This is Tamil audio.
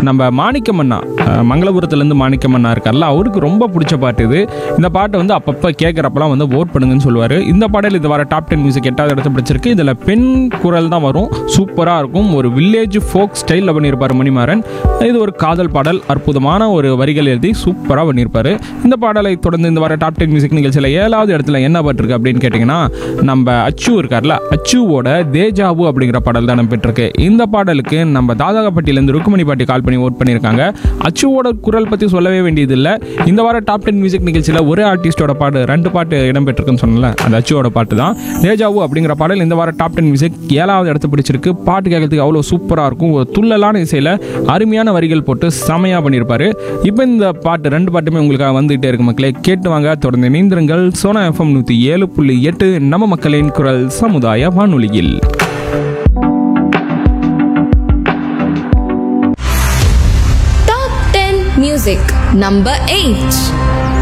நம்ம மாணிக்கமண்ணா அஹ், மங்களபுரத்துலேருந்து மாணிக்கமண்ணா இருக்கார்ல அவருக்கு ரொம்ப பிடிச்ச பாட்டு இது இந்த பாட்டை வந்து அப்பப்போ கேட்குறப்பெல்லாம் வந்து ஓட் பண்ணுங்கன்னு சொல்லுவார் இந்த பாடல் இது வர டாப் டென் மியூசிக் எட்டாவது இடத்த பிடிச்சிருக்கு இதில் பெண் குரல் தான் வரும் சூப்பராக இருக்கும் ஒரு வில்லேஜ் ஃபோக் ஸ்டைலில் பண்ணியிருப்பார் மணிமாறன் இது ஒரு காதல் பாடல் அற்புதமான ஒரு வரிகள் எழுதி சூப்பராக பண்ணியிருப்பார் இந்த பாடலை தொடர்ந்து இந்த வர டாப் டென் மியூசிக் நிகழ்ச்சியில் ஏழாவது இடத்துல என்ன பாட்டு இருக்கு அப்படின்னு கேட்டிங்கன்னா நம்ம அச்சு இருக்கார்ல அச்சுவோட தேஜாவு அப்படிங்கிற பாடல் தான் பெற்றிருக்கு இந்த பாடலுக்கு நம்ம தாதாகப்பட்டியிலேருந்து ருக்குமணி பாட்டி கால் பண்ணி ஓட் பண்ணியிருக்காங்க அச்சுவோட குரல் பற்றி சொல்லவே வேண்டியதில்லை இந்த வார டாப் டென் மியூசிக் நிகழ்ச்சியில் ஒரே ஆர்டிஸ்டோட பாட்டு ரெண்டு பாட்டு இடம்பெற்றிருக்குன்னு சொன்னல அந்த அச்சுவோட பாட்டு தான் தேஜாவு அப்படிங்கிற பாடல் இந்த வார டாப் டென் மியூசிக் ஏழாவது இடத்த பிடிச்சிருக்கு பாட்டு கேட்கறதுக்கு அவ்வளோ சூப்பராக இருக்கும் ஒரு துள்ளலான இசையில் அருமையான வரிகள் போட்டு செமையாக பண்ணியிருப்பாரு இப்போ இந்த பாட்டு ரெண்டு பாட்டுமே உங்களுக்காக வந்துகிட்டே இருக்கு மக்களே கேட்டு வாங்க தொடர்ந்து இணைந்திருங்கள் சோனா எஃப்எம் நூற்றி ஏழு புள்ளி எட்டு நம்ம மக்களின் குரல் சமுதாய வானொலியில் Top 10 Music Number 8